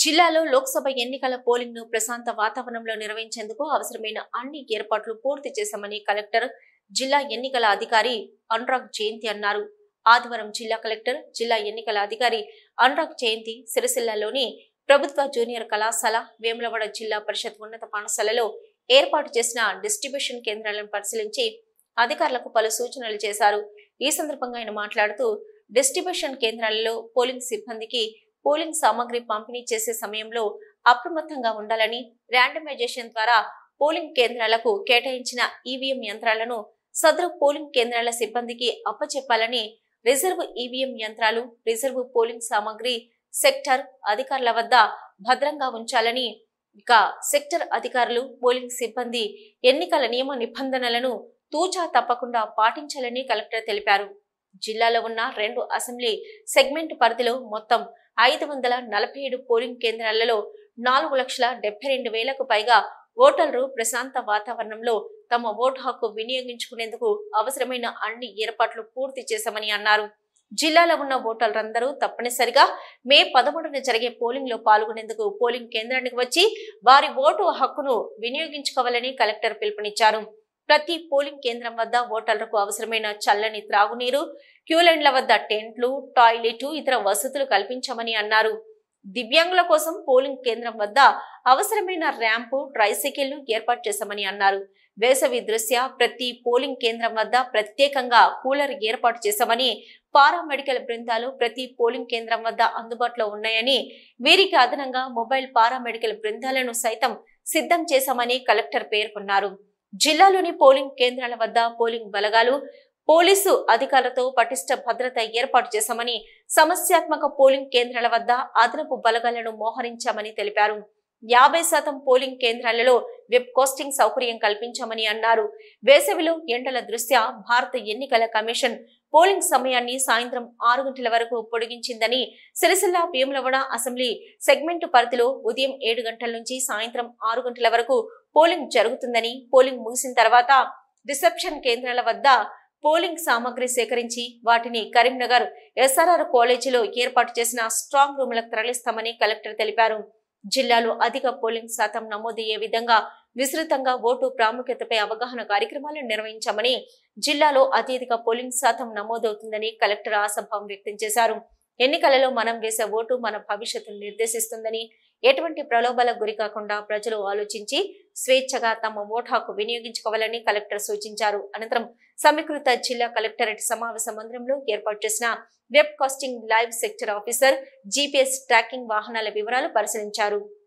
జిల్లాలో లోక్సభ ఎన్నికల పోలింగ్ ను ప్రశాంత వాతావరణంలో నిర్వహించేందుకు అవసరమైన అన్ని ఏర్పాట్లు పూర్తి చేశామని కలెక్టర్ జిల్లా ఎన్నికల అధికారి అనురాగ్ జయంతి అన్నారు ఆదివారం జిల్లా కలెక్టర్ జిల్లా ఎన్నికల అధికారి అనురాగ్ జయంతి సిరిసిల్లలోని ప్రభుత్వ జూనియర్ కళాశాల వేములవాడ జిల్లా పరిషత్ ఉన్నత పాఠశాలలో ఏర్పాటు చేసిన డిస్ట్రిబ్యూషన్ కేంద్రాలను పరిశీలించి అధికారులకు పలు సూచనలు చేశారు ఈ సందర్భంగా ఆయన మాట్లాడుతూ డిస్ట్రిబ్యూషన్ కేంద్రాలలో పోలింగ్ సిబ్బందికి పోలింగ్ సామాగ్రి పంపిణీ చేసే సమయంలో అప్రమత్తంగా ఉండాలని ర్యాండమైజేషన్ ద్వారా పోలింగ్ కేంద్రాలకు కేటాయించిన ఈవీఎం యంత్రాలను సదరు పోలింగ్ కేంద్రాల సిబ్బందికి అప్పచెప్పాలని రిజర్వ్ ఈవీఎం యంత్రాలు రిజర్వ్ పోలింగ్ సామాగ్రి సెక్టర్ అధికారుల వద్ద భద్రంగా ఉంచాలని ఇక సెక్టర్ అధికారులు పోలింగ్ సిబ్బంది ఎన్నికల నియమ నిబంధనలను తూచా తప్పకుండా పాటించాలని కలెక్టర్ తెలిపారు జిల్లాలో ఉన్న రెండు అసెంబ్లీ సెగ్మెంట్ పరిధిలో మొత్తం ఐదు వందల నలభై ఏడు పోలింగ్ కేంద్రాలలో నాలుగు లక్షల డెబ్బై రెండు వేలకు పైగా ఓటర్లు ప్రశాంత వాతావరణంలో తమ ఓటు హక్కు వినియోగించుకునేందుకు అవసరమైన అన్ని ఏర్పాట్లు పూర్తి చేశామని అన్నారు జిల్లాలో ఉన్న ఓటర్లందరూ తప్పనిసరిగా మే పదమూడున జరిగే పోలింగ్ లో పాల్గొనేందుకు పోలింగ్ కేంద్రానికి వచ్చి వారి ఓటు హక్కును వినియోగించుకోవాలని కలెక్టర్ పిలుపునిచ్చారు ప్రతి పోలింగ్ కేంద్రం వద్ద ఓటర్లకు అవసరమైన చల్లని త్రాగునీరు క్యూలైన్ల వద్ద టెంట్లు టాయిలెట్ ఇతర వసతులు కల్పించామని అన్నారు దివ్యాంగుల కోసం పోలింగ్ కేంద్రం వద్ద అవసరమైన ర్యాంపు ట్రైసైకిళ్లు ఏర్పాటు చేశామని అన్నారు వేసవి దృష్ట్యా ప్రతి పోలింగ్ కేంద్రం వద్ద ప్రత్యేకంగా కూలర్ ఏర్పాటు చేశామని పారామెడికల్ బృందాలు ప్రతి పోలింగ్ కేంద్రం వద్ద అందుబాటులో ఉన్నాయని వీరికి అదనంగా మొబైల్ పారామెడికల్ బృందాలను సైతం సిద్ధం చేశామని కలెక్టర్ పేర్కొన్నారు జిల్లాలోని పోలింగ్ కేంద్రాల వద్ద పోలింగ్ బలగాలు పోలీసు అధికారులతో పటిష్ట భద్రత ఏర్పాటు చేశామని సమస్యాత్మక పోలింగ్ కేంద్రాల వద్ద అదనపు బలగాలను మోహరించామని తెలిపారు యాభై శాతం పోలింగ్ కేంద్రాలలో వెబ్ కోస్టింగ్ సౌకర్యం కల్పించామని అన్నారు వేసవిలో ఎండల దృష్ట్యా భారత ఎన్నికల కమిషన్ పోలింగ్ సమయాన్ని సాయంత్రం ఆరు గంటల వరకు పొడిగించిందని సిరిసిల్ల భీములవాడ అసెంబ్లీ సెగ్మెంట్ పరిధిలో ఉదయం ఏడు గంటల నుంచి సాయంత్రం ఆరు గంటల వరకు పోలింగ్ జరుగుతుందని పోలింగ్ ముగిసిన తర్వాత రిసెప్షన్ కేంద్రాల వద్ద పోలింగ్ సామాగ్రి సేకరించి వాటిని కరీంనగర్ ఎస్ఆర్ఆర్ కాలేజీలో ఏర్పాటు చేసిన స్ట్రాంగ్ రూమ్లకు తరలిస్తామని కలెక్టర్ తెలిపారు జిల్లాలో అధిక పోలింగ్ శాతం నమోదయ్యే విధంగా విస్తృతంగా ఓటు ప్రాముఖ్యతపై అవగాహన కార్యక్రమాలను నిర్వహించామని జిల్లాలో అత్యధిక పోలింగ్ శాతం నమోదవుతుందని కలెక్టర్ ఆశాభావం వ్యక్తం చేశారు ఎన్నికలలో మనం వేసే ఓటు మన భవిష్యత్తును నిర్దేశిస్తుందని ఎటువంటి ప్రలోభాలకు గురి కాకుండా ప్రజలు ఆలోచించి స్వేచ్ఛగా తమ ఓటు హక్కు వినియోగించుకోవాలని కలెక్టర్ సూచించారు అనంతరం సమీకృత జిల్లా కలెక్టరేట్ సమావేశ మందిరంలో ఏర్పాటు చేసిన webcasting live sector officer GPS tracking వాహనాల వివరాలు పరిశీలించారు